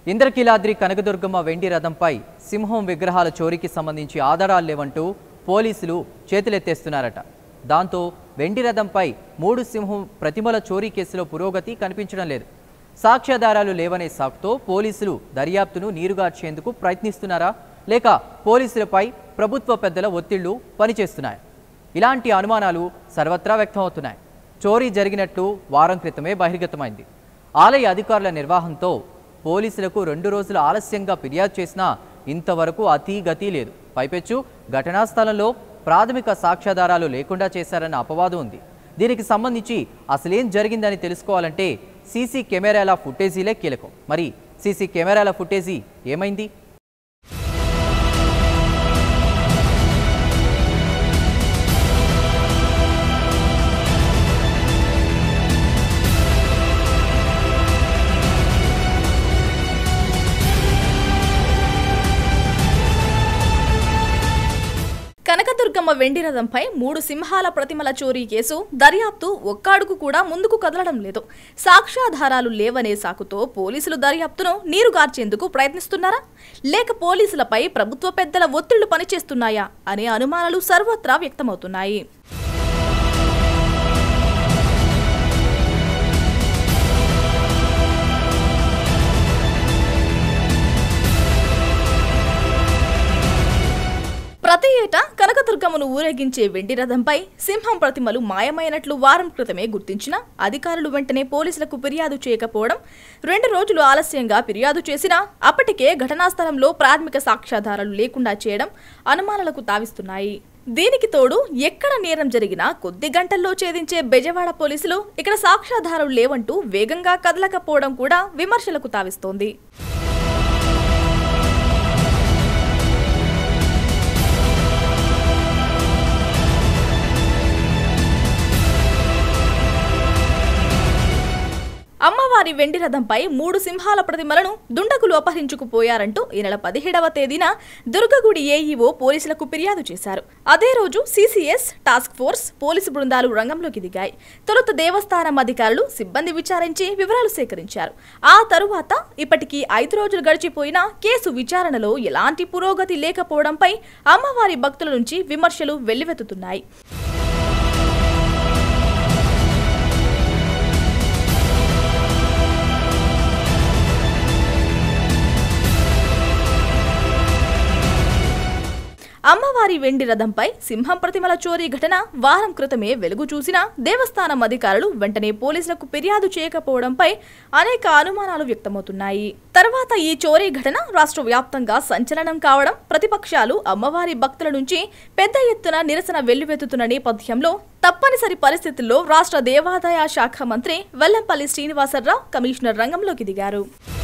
ఇంద్రకీలాద్రి కనకదుర్గమ్మ వెండి రథంపై సింహం విగ్రహాల చోరీకి సంబంధించి ఆధారాలు లేవంటూ పోలీసులు చేతులెత్తేస్తున్నారట దాంతో వెండి రథంపై మూడు సింహం ప్రతిమల చోరీ కేసులో పురోగతి కనిపించడం లేదు సాక్ష్యాధారాలు లేవనే సాకుతో పోలీసులు దర్యాప్తును నీరుగార్చేందుకు ప్రయత్నిస్తున్నారా లేక పోలీసులపై ప్రభుత్వ పెద్దల ఒత్తిళ్లు పనిచేస్తున్నాయి ఇలాంటి అనుమానాలు సర్వత్రా వ్యక్తమవుతున్నాయి చోరీ జరిగినట్లు వారం క్రితమే బహిర్గతమైంది ఆలయ అధికారుల నిర్వాహంతో పోలీసులకు రెండు రోజుల ఆలస్యంగా ఫిర్యాదు చేసినా ఇంతవరకు అతీ గతి లేదు పైపెచ్చు ఘటనా స్థలంలో ప్రాథమిక సాక్ష్యాధారాలు లేకుండా చేశారన్న అపవాదం ఉంది దీనికి సంబంధించి అసలేం జరిగిందని తెలుసుకోవాలంటే సీసీ కెమెరాల ఫుటేజీలే కీలకం మరి సీసీ కెమెరాల ఫుటేజీ ఏమైంది కనకదుర్గమ్మ వెండి రథంపై మూడు సింహాల ప్రతిమల చోరీ కేసు దర్యాప్తు ఒక్క అడుగు కూడా ముందుకు కదలడం లేదు సాక్ష్యాధారాలు లేవనే సాకుతో పోలీసులు దర్యాప్తును నీరుగార్చేందుకు ప్రయత్నిస్తున్నారా లేక పోలీసులపై ప్రభుత్వ పెద్దల ఒత్తిళ్లు పనిచేస్తున్నాయా అనే అనుమానాలు సర్వత్రా వ్యక్తమవుతున్నాయి ప్రతి ఏటా కనకదుర్గమ్మను ఊరేగించే వెండి రథంపై సింహం ప్రతిమలు మాయమైనట్లు వారం క్రితమే గుర్తించిన అధికారులు వెంటనే పోలీసులకు ఫిర్యాదు చేయకపోవడం రెండు రోజులు ఆలస్యంగా ఫిర్యాదు చేసినా అప్పటికే ఘటనా స్థలంలో ప్రాథమిక సాక్ష్యాధారాలు లేకుండా చేయడం అనుమానాలకు తావిస్తున్నాయి దీనికి తోడు ఎక్కడ నేరం జరిగినా కొద్ది గంటల్లో ఛేదించే బెజవాడ పోలీసులు ఇక్కడ సాక్ష్యాధారాలు లేవంటూ వేగంగా కదలకపోవడం కూడా విమర్శలకు తావిస్తోంది అమ్మవారి వెండి రథంపై మూడు సింహాల ప్రతిమలను దుండగులు అపహరించుకుపోయారంటూ ఈ నెల పదిహేడవ తేదీన దుర్గగుడి ఏఈఓ పోలీసులకు ఫిర్యాదు చేశారు అదే రోజు సీసీఎస్ టాస్క్ ఫోర్స్ పోలీసు బృందాలు రంగంలోకి దిగాయి తొలుత దేవస్థానం అధికారులు సిబ్బంది విచారించి వివరాలు సేకరించారు ఆ తరువాత ఇప్పటికీ ఐదు రోజులు గడిచిపోయినా కేసు విచారణలో ఎలాంటి పురోగతి లేకపోవడంపై అమ్మవారి భక్తుల నుంచి విమర్శలు వెల్లువెత్తుతున్నాయి అమ్మవారి వెండి రథంపై సింహం ప్రతిమల చోరీ ఘటన వారం క్రితమే వెలుగు చూసిన దేవస్థానం అధికారులు వెంటనే పోలీసులకు ఫిర్యాదు చేయకపోవడంపై అనేక అనుమానాలు వ్యక్తమవుతున్నాయి తర్వాత ఈ చోరీ ఘటన రాష్ట్ర వ్యాప్తంగా సంచలనం కావడం ప్రతిపక్షాలు అమ్మవారి భక్తుల నుంచి పెద్ద ఎత్తున నిరసన వెల్లువెత్తుతున్న నేపథ్యంలో తప్పనిసరి పరిస్థితుల్లో రాష్ట్ర దేవాదాయ శాఖ మంత్రి వెల్లంపల్లి శ్రీనివాసరావు కమిషనర్ రంగంలోకి దిగారు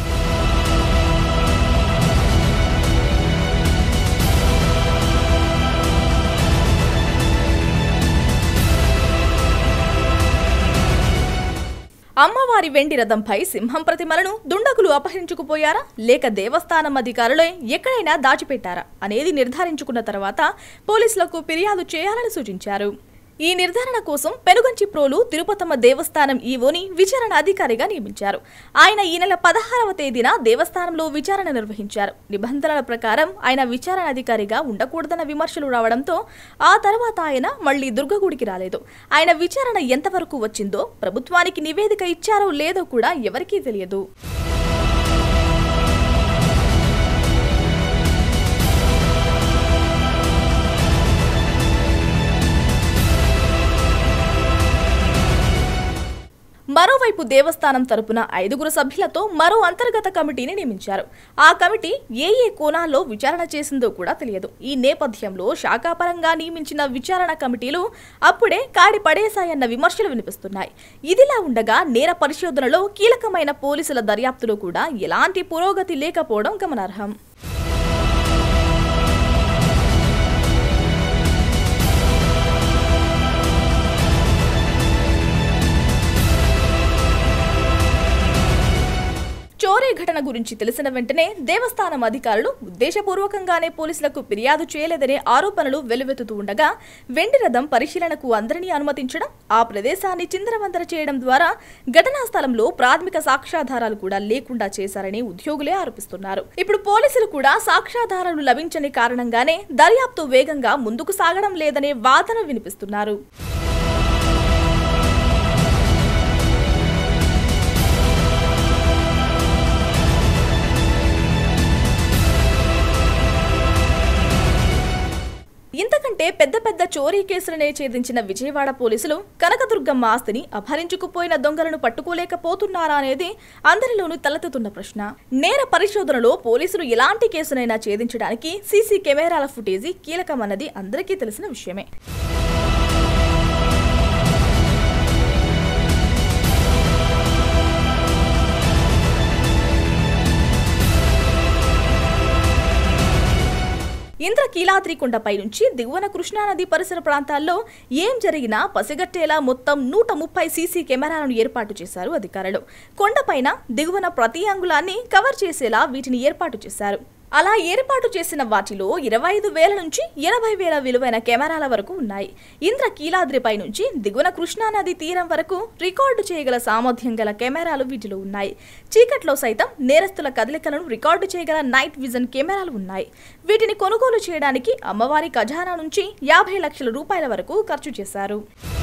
అమ్మవారి వెండి రథంపై సింహం ప్రతిమలను దుండగులు అపహరించుకుపోయారా లేక దేవస్థానం అధికారులే ఎక్కడైనా దాచిపెట్టారా అనేది నిర్ధారించుకున్న తర్వాత పోలీసులకు ఫిర్యాదు చేయాలని సూచించారు ఈ నిర్ధారణ కోసం పెనుగంచి ప్రోలు తిరుపతమ్మ దేవస్థానం ఈవోని విచారణ అధికారిగా నియమించారు ఆయన ఈ నెల పదహారవ తేదీన దేవస్థానంలో విచారణ నిర్వహించారు నిబంధనల ప్రకారం ఆయన విచారణ అధికారిగా ఉండకూడదన్న విమర్శలు రావడంతో ఆ తర్వాత ఆయన మళ్లీ దుర్గగుడికి రాలేదు ఆయన విచారణ ఎంతవరకు వచ్చిందో ప్రభుత్వానికి నివేదిక ఇచ్చారో లేదో కూడా ఎవరికీ తెలియదు మరోవైపు దేవస్థానం తరపున ఐదుగురు సభ్యులతో మరో అంతర్గత కమిటీని నియమించారు ఆ కమిటీ ఏ ఏ కోణాల్లో విచారణ చేసిందో కూడా తెలియదు ఈ నేపథ్యంలో శాఖాపరంగా నియమించిన విచారణ కమిటీలు అప్పుడే కాడి పడేశాయన్న విమర్శలు వినిపిస్తున్నాయి ఇదిలా ఉండగా నేర పరిశోధనలో కీలకమైన పోలీసుల దర్యాప్తులో కూడా ఎలాంటి పురోగతి లేకపోవడం గమనార్హం చోరీ ఘటన పరిశీలన గురించి తెలిసిన వెంటనే దేవస్థానం అధికారులు ఉద్దేశపూర్వకంగానే పోలీసులకు ఫిర్యాదు చేయలేదనే ఆరోపణలు వెల్లువెత్తుతూ ఉండగా వెండి రథం పరిశీలనకు అందరినీ అనుమతించడం ఆ ప్రదేశాన్ని చిందరవందర చేయడం ద్వారా ఘటనా స్థలంలో ప్రాథమిక సాక్ష్యాధారాలు కూడా లేకుండా చేశారని ఉద్యోగులే ఆరోపిస్తున్నారు ఇప్పుడు పోలీసులు కూడా సాక్ష్యాధారాలు లభించని కారణంగానే దర్యాప్తు వేగంగా ముందుకు సాగడం లేదనే వాదన వినిపిస్తున్నారు ఇంతకంటే పెద్ద పెద్ద చోరీ కేసులనే ఛేదించిన విజయవాడ పోలీసులు కనకదుర్గమ్మ ఆస్తిని అపహరించుకుపోయిన దొంగలను పట్టుకోలేకపోతున్నారా అనేది అందరిలోనూ తలెత్తుతున్న ప్రశ్న నేర పరిశోధనలో పోలీసులు ఎలాంటి కేసునైనా ఛేదించడానికి సీసీ కెమెరాల ఫుటేజీ కీలకమన్నది అందరికీ తెలిసిన విషయమే ఇంద్రకీలాద్రి కొండపై నుంచి దిగువన కృష్ణానది పరిసర ప్రాంతాల్లో ఏం జరిగినా పసిగట్టేలా మొత్తం నూట ముప్పై సీసీ కెమెరాలను ఏర్పాటు చేశారు అధికారులు కొండపైన దిగువన ప్రతి అంగుళాన్ని కవర్ చేసేలా వీటిని ఏర్పాటు చేశారు అలా ఏర్పాటు చేసిన వాటిలో ఇరవై ఐదు వేల నుంచి ఎనభై వేల విలువైన కెమెరాల వరకు ఉన్నాయి ఇంద్రకీలాద్రిపై నుంచి దిగువన కృష్ణానది తీరం వరకు రికార్డు చేయగల సామర్థ్యం గల కెమెరాలు వీటిలో ఉన్నాయి చీకట్లో సైతం నేరస్తుల కదలికలను రికార్డు చేయగల నైట్ విజన్ కెమెరాలు ఉన్నాయి వీటిని కొనుగోలు చేయడానికి అమ్మవారి ఖజానా నుంచి యాభై లక్షల రూపాయల వరకు ఖర్చు చేశారు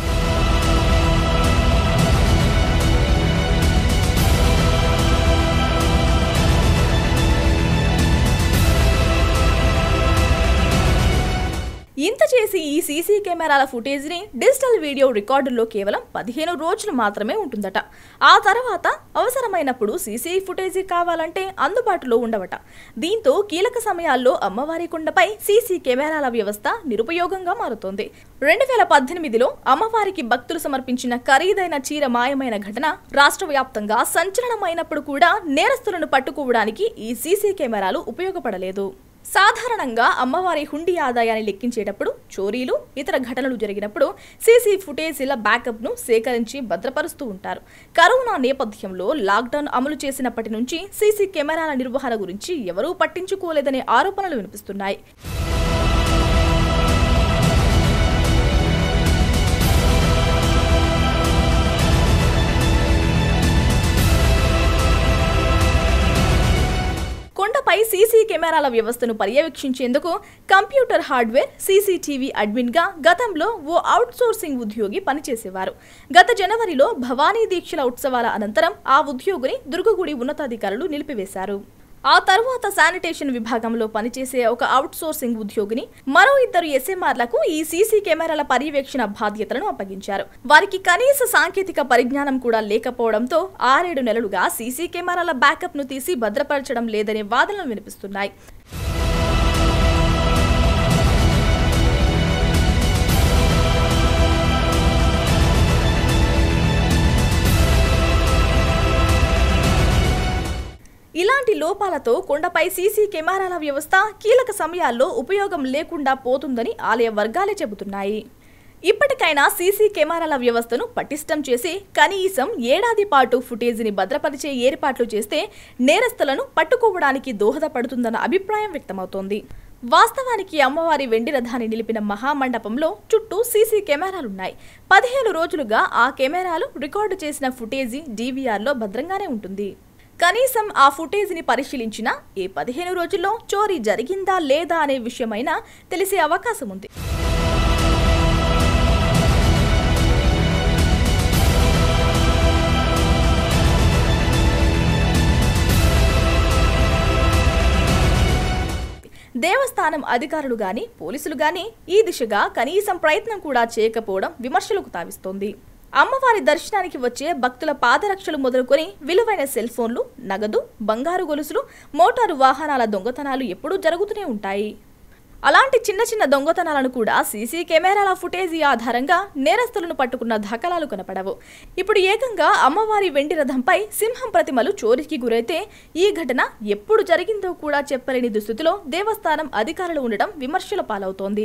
ఇంత చేసి ఈ సీసీ కెమెరాల ఫుటేజ్ని డిజిటల్ వీడియో రికార్డుల్లో కేవలం పదిహేను రోజులు మాత్రమే ఉంటుందట ఆ తర్వాత అవసరమైనప్పుడు సీసీ ఫుటేజీ కావాలంటే అందుబాటులో ఉండవట దీంతో కీలక సమయాల్లో అమ్మవారి కొండపై సీసీ కెమెరాల వ్యవస్థ నిరుపయోగంగా మారుతోంది రెండు వేల పద్దెనిమిదిలో అమ్మవారికి భక్తులు సమర్పించిన ఖరీదైన చీర మాయమైన ఘటన రాష్ట్ర వ్యాప్తంగా సంచలనమైనప్పుడు కూడా నేరస్తులను పట్టుకోవడానికి ఈ సీసీ కెమెరాలు ఉపయోగపడలేదు సాధారణంగా అమ్మవారి హుండీ ఆదాయాన్ని లెక్కించేటప్పుడు చోరీలు ఇతర ఘటనలు జరిగినప్పుడు సీసీ ఫుటేజీల బ్యాకప్ను సేకరించి భద్రపరుస్తూ ఉంటారు కరోనా నేపథ్యంలో లాక్డౌన్ అమలు చేసినప్పటి నుంచి సీసీ కెమెరాల నిర్వహణ గురించి ఎవరూ పట్టించుకోలేదనే ఆరోపణలు వినిపిస్తున్నాయి కొండపై సీసీ కెమెరాల వ్యవస్థను పర్యవేక్షించేందుకు కంప్యూటర్ హార్డ్వేర్ సీసీటీవీ అడ్మిన్గా గతంలో ఓ అవుట్సోర్సింగ్ ఉద్యోగి పనిచేసేవారు గత జనవరిలో భవానీ దీక్షల ఉత్సవాల అనంతరం ఆ ఉద్యోగిని దుర్గగుడి ఉన్నతాధికారులు నిలిపివేశారు ఆ తర్వాత శానిటేషన్ విభాగంలో పనిచేసే ఒక అవుట్సోర్సింగ్ ఉద్యోగిని మరో ఇద్దరు ఎస్ఎంఆర్లకు ఈ సీసీ కెమెరాల పర్యవేక్షణ బాధ్యతలను అప్పగించారు వారికి కనీస సాంకేతిక పరిజ్ఞానం కూడా లేకపోవడంతో ఆరేడు నెలలుగా సీసీ కెమెరాల బ్యాకప్ ను తీసి భద్రపరచడం లేదనే వాదనలు వినిపిస్తున్నాయి ఇలాంటి లోపాలతో కొండపై సీసీ కెమెరాల వ్యవస్థ కీలక సమయాల్లో ఉపయోగం లేకుండా పోతుందని ఆలయ వర్గాలే చెబుతున్నాయి ఇప్పటికైనా సీసీ కెమెరాల వ్యవస్థను పటిష్టం చేసి కనీసం ఏడాది పాటు ఫుటేజీని భద్రపరిచే ఏర్పాట్లు చేస్తే నేరస్తులను పట్టుకోవడానికి దోహదపడుతుందన్న అభిప్రాయం వ్యక్తమవుతోంది వాస్తవానికి అమ్మవారి వెండి రథాన్ని నిలిపిన మహామండపంలో చుట్టూ సీసీ కెమెరాలున్నాయి పదిహేను రోజులుగా ఆ కెమెరాలు రికార్డు చేసిన ఫుటేజీ డీవీఆర్లో భద్రంగానే ఉంటుంది కనీసం ఆ ఫుటేజ్ని పరిశీలించినా ఏ పదిహేను రోజుల్లో చోరీ జరిగిందా లేదా అనే విషయమైనా తెలిసే అవకాశం ఉంది దేవస్థానం అధికారులు గాని పోలీసులు గాని ఈ దిశగా కనీసం ప్రయత్నం కూడా చేయకపోవడం విమర్శలకు తావిస్తోంది అమ్మవారి దర్శనానికి వచ్చే భక్తుల పాదరక్షలు మొదలుకొని విలువైన సెల్ ఫోన్లు నగదు బంగారు గొలుసులు మోటారు వాహనాల దొంగతనాలు ఎప్పుడూ జరుగుతూనే ఉంటాయి అలాంటి చిన్న చిన్న దొంగతనాలను కూడా సీసీ కెమెరాల ఫుటేజీ ఆధారంగా నేరస్తులను పట్టుకున్న దాఖలాలు కనపడవు ఇప్పుడు ఏకంగా అమ్మవారి వెండి రథంపై సింహం ప్రతిమలు చోరీకి గురైతే ఈ ఘటన ఎప్పుడు జరిగిందో కూడా చెప్పలేని దుస్థితిలో దేవస్థానం అధికారులు ఉండడం విమర్శల పాలవుతోంది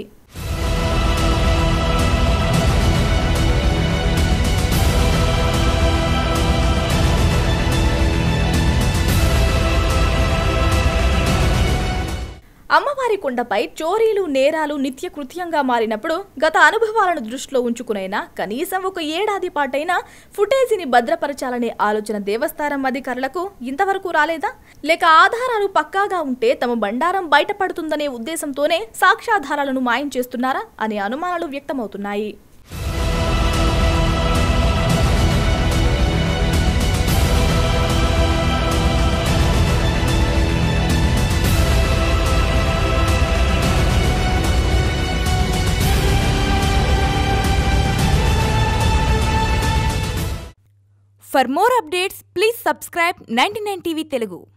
కొండపై చోరీలు నేరాలు నిత్య కృత్యంగా మారినప్పుడు గత అనుభవాలను దృష్టిలో ఉంచుకునైనా కనీసం ఒక ఏడాది పాటైనా ఫుటేజీని భద్రపరచాలనే ఆలోచన దేవస్థానం అధికారులకు ఇంతవరకు రాలేదా లేక ఆధారాలు పక్కాగా ఉంటే తమ బండారం బయటపడుతుందనే ఉద్దేశంతోనే సాక్ష్యాధారాలను మాయం చేస్తున్నారా అనే అనుమానాలు వ్యక్తమవుతున్నాయి For more updates, please subscribe 99 TV Telugu.